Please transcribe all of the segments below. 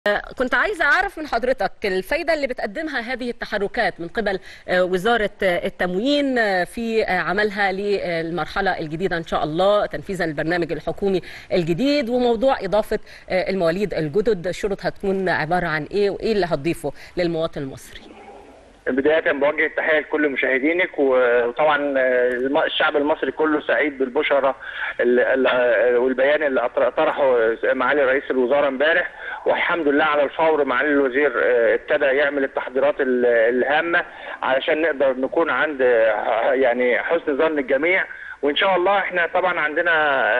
كنت عايزة أعرف من حضرتك الفايدة اللي بتقدمها هذه التحركات من قبل وزارة التموين في عملها للمرحلة الجديدة إن شاء الله تنفيذا للبرنامج الحكومي الجديد وموضوع إضافة المواليد الجدد الشروط هتكون عبارة عن إيه وإيه اللي هتضيفه للمواطن المصري بداية بوجه التحية لكل مشاهدينك وطبعا الشعب المصري كله سعيد بالبشرة والبيان اللي طرحه معالي رئيس الوزراء امبارح والحمد لله على الفور معالي الوزير ابتدى يعمل التحضيرات الهامة علشان نقدر نكون عند يعني حسن ظن الجميع وان شاء الله احنا طبعا عندنا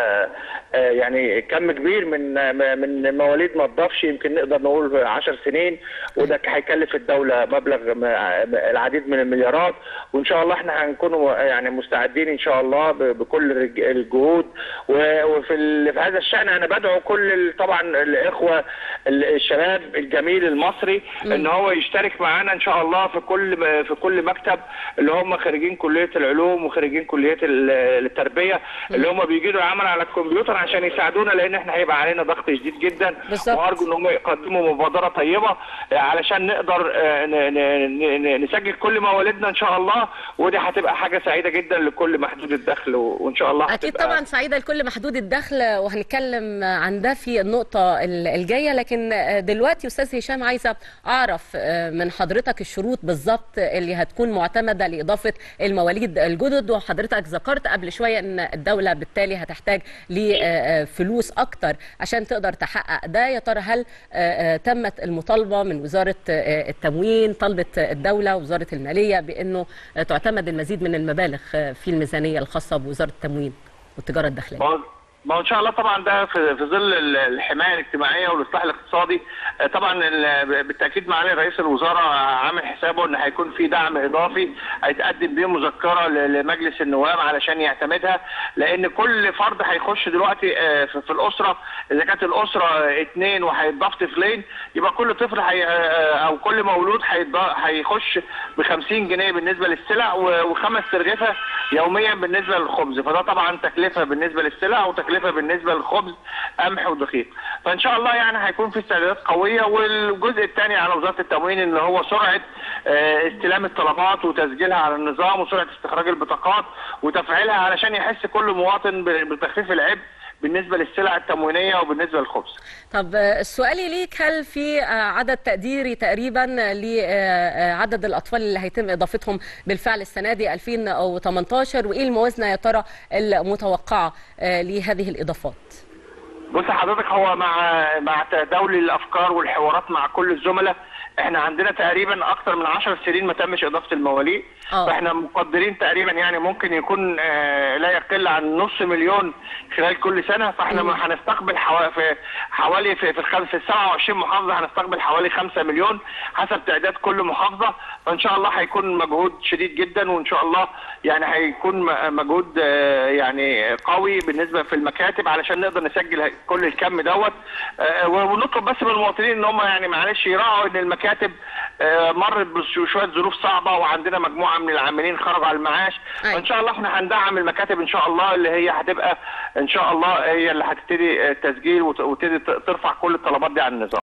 يعني كم كبير من من مواليد ما تضافش يمكن نقدر نقول 10 سنين وده هيكلف الدوله مبلغ العديد من المليارات وان شاء الله احنا هنكون يعني مستعدين ان شاء الله بكل الجهود وفي في هذا الشان انا بدعو كل طبعا الاخوه الشباب الجميل المصري ان هو يشترك معانا ان شاء الله في كل في كل مكتب اللي هم خريجين كليه العلوم وخريجين كليه التربيه اللي هم بيجوا العمل على الكمبيوتر عشان يساعدونا لان احنا هيبقى علينا ضغط شديد جدا بالظبط. وارجو ان هم يقدموا مبادره طيبه علشان نقدر نسجل كل مواليدنا ان شاء الله ودي هتبقى حاجه سعيده جدا لكل محدود الدخل وان شاء الله اكيد هتبقى طبعا سعيده لكل محدود الدخل وهنتكلم عن ده في النقطه الجايه لكن دلوقتي استاذ هشام عايزه اعرف من حضرتك الشروط بالظبط اللي هتكون معتمده لاضافه المواليد الجدد وحضرتك ذكرت قبل شويه ان الدوله بالتالي هتحتاج لفلوس اكتر عشان تقدر تحقق ده يا ترى هل تمت المطالبه من وزاره التموين طلبت الدوله وزاره الماليه بانه تعتمد المزيد من المبالغ في الميزانيه الخاصه بوزاره التموين والتجاره الداخليه ما ان شاء الله طبعا ده في في ظل الحمايه الاجتماعيه والاصلاح الاقتصادي طبعا بالتاكيد معالي رئيس الوزراء عامل حسابه ان هيكون في دعم اضافي هيتقدم بيه مذكره لمجلس النواب علشان يعتمدها لان كل فرد هيخش دلوقتي في الاسره اذا كانت الاسره اثنين وهيتضاف طفلين يبقى كل طفل هي او كل مولود هيخش ب 50 جنيه بالنسبه للسلع وخمس ترغيفه يوميا بالنسبه للخبز فده طبعا تكلفه بالنسبه للسلع وتكلفه تكلفه بالنسبه للخبز قمح ودقيق فان شاء الله يعني هيكون في استعدادات قويه والجزء الثاني على وزاره التموين ان هو سرعه استلام الطلبات وتسجيلها على النظام وسرعه استخراج البطاقات وتفعيلها علشان يحس كل مواطن بتخفيف العبء بالنسبه للسلع التموينيه وبالنسبه للخبز. طب سؤالي ليك هل في عدد تقديري تقريبا لعدد الاطفال اللي هيتم اضافتهم بالفعل السنه دي 2018 وايه الموازنه يا ترى المتوقعه لهذه الاضافات؟ بص حضرتك هو مع مع تداول الافكار والحوارات مع كل الزملاء احنا عندنا تقريبا اكثر من 10 سنين ما تمش اضافه المواليد أوه. فاحنا مقدرين تقريبا يعني ممكن يكون آه لا يقل عن نص مليون خلال كل سنه فاحنا مم. هنستقبل حوالي في حوالي في في, الخمس في ال 27 محافظه هنستقبل حوالي 5 مليون حسب تعداد كل محافظه فان شاء الله هيكون مجهود شديد جدا وان شاء الله يعني هيكون مجهود آه يعني قوي بالنسبه في المكاتب علشان نقدر نسجل كل الكم دوت آه ونطلب بس من المواطنين ان هم يعني معلش يراعوا ان المكاتب المكاتب مرت بشويه ظروف صعبه وعندنا مجموعه من العاملين خرجوا على المعاش أيوة. وان شاء الله احنا هندعم المكاتب ان شاء الله اللي هي هتبقى ان شاء الله هي اللي هتبتدي التسجيل وتبتدي ترفع كل الطلبات دي على النظام